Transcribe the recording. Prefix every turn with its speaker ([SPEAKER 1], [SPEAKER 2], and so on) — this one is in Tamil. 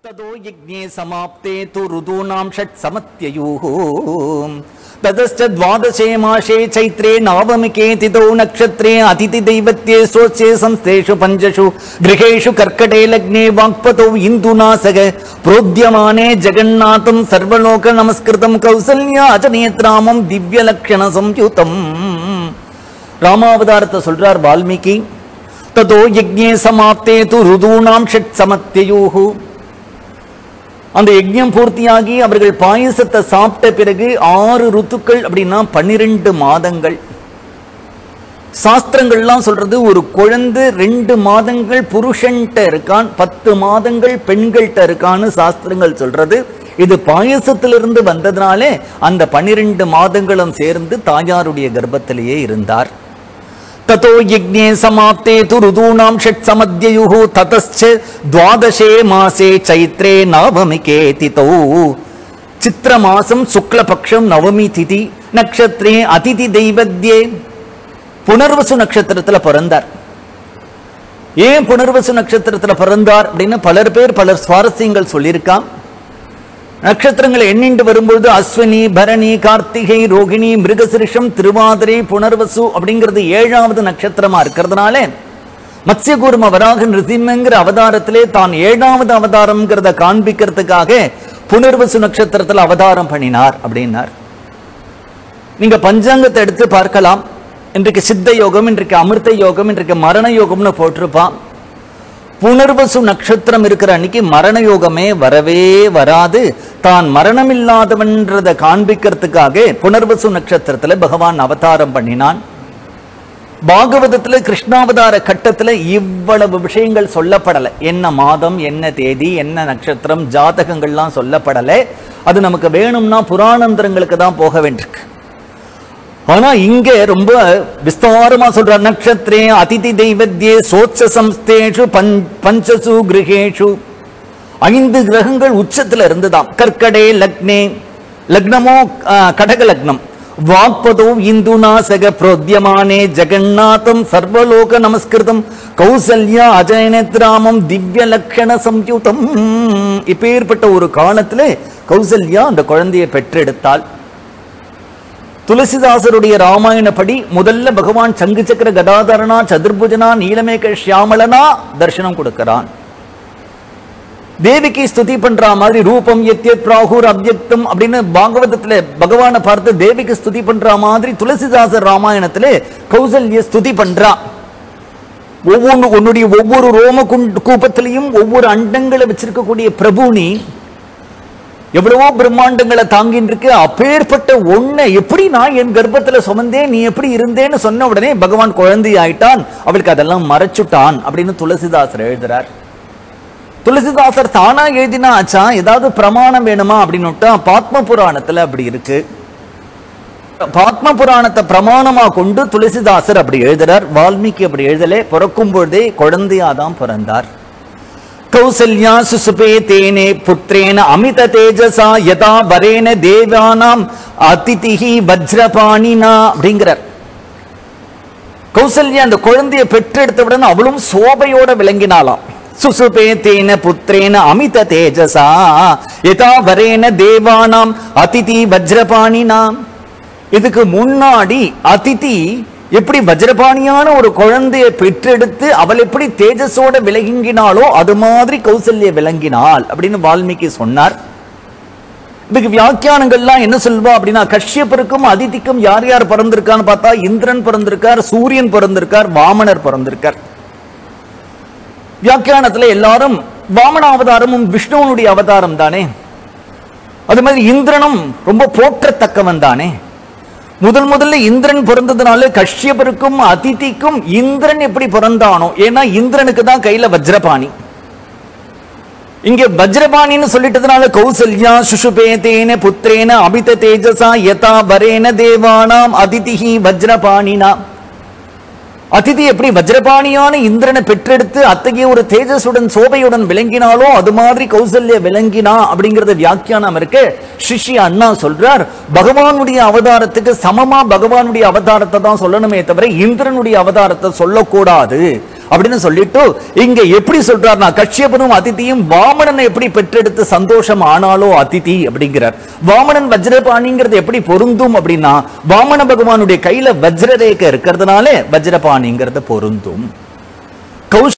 [SPEAKER 1] ततो यज्ञे समाप्ते तु ऋतूनां षट् समत्ययुः ततश्च द्वादशे मासे चैत्रे नवमिके तिथौ नक्षत्रे अतिथिदैवत्ये स्वस्ये संस्थेषु पञ्चषु गृहेषु कर्कटे लग्ने वाक्पतौ इन्दुना सह प्रोद्यमाने जगन्नाथं सर्वलोकनमस्कृतं कौसल्या अजनेत्रामं दिव्यलक्षणसंयुतम् ராமாவதாரத்தை சொல்றார் வால்மீகி ததோ யஜ்ஞே சமாப்தே து ருதூனாம் ஷட் சமத்தியூஹு அந்த யஜ்ஞம் பூர்த்தியாகி அவர்கள் பாயசத்தை சாப்பிட்ட பிறகு ஆறு ருத்துக்கள் அப்படின்னா பன்னிரெண்டு மாதங்கள் சாஸ்திரங்கள்லாம் சொல்றது ஒரு குழந்தை ரெண்டு மாதங்கள் புருஷன்ட்ட இருக்கான் பத்து மாதங்கள் பெண்கள்கிட்ட இருக்கான்னு சாஸ்திரங்கள் சொல்றது இது பாயசத்திலிருந்து வந்ததுனாலே அந்த பன்னிரெண்டு மாதங்களும் சேர்ந்து தாயாருடைய கர்ப்பத்திலேயே இருந்தார் ततो यज्ञे समाप्ते तु ऋतूनां षट् समद्ययुः ततश्च द्वादशे मासे चैत्रे नवमिके तिथौ चित्रमासं शुक्लपक्षं नवमी तिथि நட்சத்திரே அதிதி தெய்வத்யே புனர்வசு நட்சத்திரத்துல பிறந்தார் ஏன் புனர்வசு நட்சத்திரத்துல பிறந்தார் அப்படின்னு பலர் பேர் பலர் சுவாரஸ்யங்கள் சொல்லியிருக்கான் நட்சத்திரங்களை எண்ணிண்டு வரும்பொழுது அஸ்வினி பரணி கார்த்திகை ரோகிணி மிருகசிருஷம் திருவாதிரை புனர்வசு அப்படிங்கிறது ஏழாவது நட்சத்திரமா இருக்கிறதுனால மத்ஸ்யகூர்ம வராக நிருசிம்மங்கிற அவதாரத்திலே தான் ஏழாவது அவதாரம்ங்கிறத காண்பிக்கிறதுக்காக புனர்வசு நட்சத்திரத்தில் அவதாரம் பண்ணினார் அப்படின்னார் நீங்க பஞ்சாங்கத்தை எடுத்து பார்க்கலாம் இன்றைக்கு சித்த யோகம் இன்றைக்கு அமிர்த யோகம் இன்றைக்கு மரண யோகம்னு போட்டிருப்பான் புனர்வசு நட்சத்திரம் இருக்கிற அன்னைக்கு மரண யோகமே வரவே வராது தான் மரணமில்லாதவன்றதை காண்பிக்கிறதுக்காக புனர்வசு நட்சத்திரத்துல பகவான் அவதாரம் பண்ணினான் பாகவதத்துல கிருஷ்ணாவதார கட்டத்துல இவ்வளவு விஷயங்கள் சொல்லப்படலை என்ன மாதம் என்ன தேதி என்ன நட்சத்திரம் ஜாதகங்கள்லாம் சொல்லப்படலை அது நமக்கு வேணும்னா புராணந்திரங்களுக்கு தான் போக வேண்டியிருக்கு ஆனா இங்க ரொம்ப விஸ்தாரமா சொல்ற நட்சத்திரே அதிதி தெய்வத்யே சோச்ச சம்ஸ்தேஷு பஞ்சசு கிரகேஷு ஐந்து கிரகங்கள் உச்சத்துல இருந்துதாம் கற்கடே லக்னே லக்னமோ கடக லக்னம் வாக்பதோ இந்துனா சக புரோத்யமானே ஜெகநாதம் சர்வலோக நமஸ்கிருதம் கௌசல்யா அஜயனத்ராமம் திவ்ய லக்ஷண சம்யுதம் இப்பேற்பட்ட ஒரு காலத்துல கௌசல்யா அந்த குழந்தையை பெற்றெடுத்தாள் துளசிதாசருடைய ராமாயணப்படி முதல்ல பகவான் சங்கு சக்கர கதாதரனா சதுர்புஜனா நீலமேக ஷியாமலனா தர்சனம் கொடுக்கிறான் தேவிக்கு ஸ்துதி பண்ற மாதிரி ரூபம் எத்தியத் பிராகுர் அவ்யக்தம் அப்படின்னு பாகவதத்துல பகவானை பார்த்து தேவிக்கு ஸ்துதி பண்ற மாதிரி துளசிதாசர் ராமாயணத்துல கௌசல்ய ஸ்துதி பண்றா ஒவ்வொன்று உன்னுடைய ஒவ்வொரு ரோம கூப்பத்திலையும் ஒவ்வொரு அண்டங்களை வச்சிருக்கக்கூடிய பிரபு நீ எவ்வளவோ பிரம்மாண்டங்களை தாங்கின்னு இருக்கு அப்பேற்பட்ட ஒன்ன எப்படி நான் என் கர்ப்பத்துல சுமந்தேன் நீ எப்படி இருந்தேன்னு சொன்ன உடனே பகவான் குழந்தை ஆயிட்டான் அவளுக்கு அதெல்லாம் மறைச்சுட்டான் அப்படின்னு துளசிதாசர் எழுதுறார் துளசிதாசர் தானா எழுதினா ஆச்சா ஏதாவது பிரமாணம் வேணுமா அப்படின்னு பாத்ம புராணத்துல அப்படி இருக்கு பாத்ம புராணத்தை பிரமாணமா கொண்டு துளசிதாசர் அப்படி எழுதுறார் வால்மீகி அப்படி எழுதலே பிறக்கும் பொழுதே குழந்தையாதான் பிறந்தார் கௌசல்யா சுசுபே தேனே புத்திரேன அமித தேஜசா யதா வரேன தேவானாம் அதிதிஹி வஜ்ரபாணினா அப்படிங்கிறார் கௌசல்யா அந்த குழந்தையை பெற்றெடுத்தவுடன் அவளும் சோபையோட விளங்கினாலாம் சுசுபே தேன புத்திரேன அமித தேஜசா யதா வரேன தேவானாம் அதிதி வஜ்ரபாணினாம் இதுக்கு முன்னாடி அதிதி எப்படி வஜ்ரபாணியான ஒரு குழந்தையை பெற்றெடுத்து அவள் எப்படி தேஜஸோட விளங்கினாலோ அது மாதிரி கௌசல்ய விளங்கினாள் அப்படின்னு வால்மீகி சொன்னார் இதுக்கு வியாக்கியானங்கள்லாம் என்ன சொல்வா அப்படின்னா கஷ்யப்பருக்கும் அதிதிக்கும் யார் யார் பிறந்திருக்கான்னு பார்த்தா இந்திரன் பிறந்திருக்கார் சூரியன் பிறந்திருக்கார் வாமனர் பிறந்திருக்கார் வியாக்கியானத்துல எல்லாரும் வாமன அவதாரமும் விஷ்ணுவனுடைய அவதாரம் தானே அது மாதிரி இந்திரனும் ரொம்ப போற்றத்தக்கவன் தானே முதல் முதல்ல இந்திரன் பிறந்ததுனால கஷ்யபருக்கும் அதிதிக்கும் இந்திரன் எப்படி பிறந்தானோ ஏன்னா இந்திரனுக்கு தான் கையில வஜ்ரபாணி இங்க வஜ்ரபாணின்னு சொல்லிட்டதுனால கௌசல்யா சுஷுபேதேன புத்திரேன அபித தேஜசா யதா வரேன தேவானாம் அதிதிஹி வஜ்ரபாணினா அதிதி எப்படி வஜ்ரபாணியான இந்திரனை பெற்றெடுத்து அத்தகைய ஒரு தேஜஸுடன் சோபையுடன் விளங்கினாலோ அது மாதிரி கௌசல்ய விளங்கினா அப்படிங்கறத வியாக்கியானம் இருக்கு ஸ்ரீ அண்ணா சொல்றார் பகவானுடைய அவதாரத்துக்கு சமமா பகவானுடைய அவதாரத்தை தான் சொல்லணுமே தவிர இந்திரனுடைய அவதாரத்தை சொல்லக்கூடாது அப்படின்னு சொல்லிட்டு இங்க எப்படி சொல்றாருன்னா கஷ்யபனும் அதிதியும் வாமனனை எப்படி பெற்றெடுத்து சந்தோஷம் ஆனாலோ அதிதி அப்படிங்கிறார் வாமனன் வஜ்ரபாணிங்கிறது எப்படி பொருந்தும் அப்படின்னா வாமன பகவானுடைய கையில வஜ்ரரேகை இருக்கிறதுனால வஜ்ரபாணிங்கிறது பொருந்தும் கௌஷ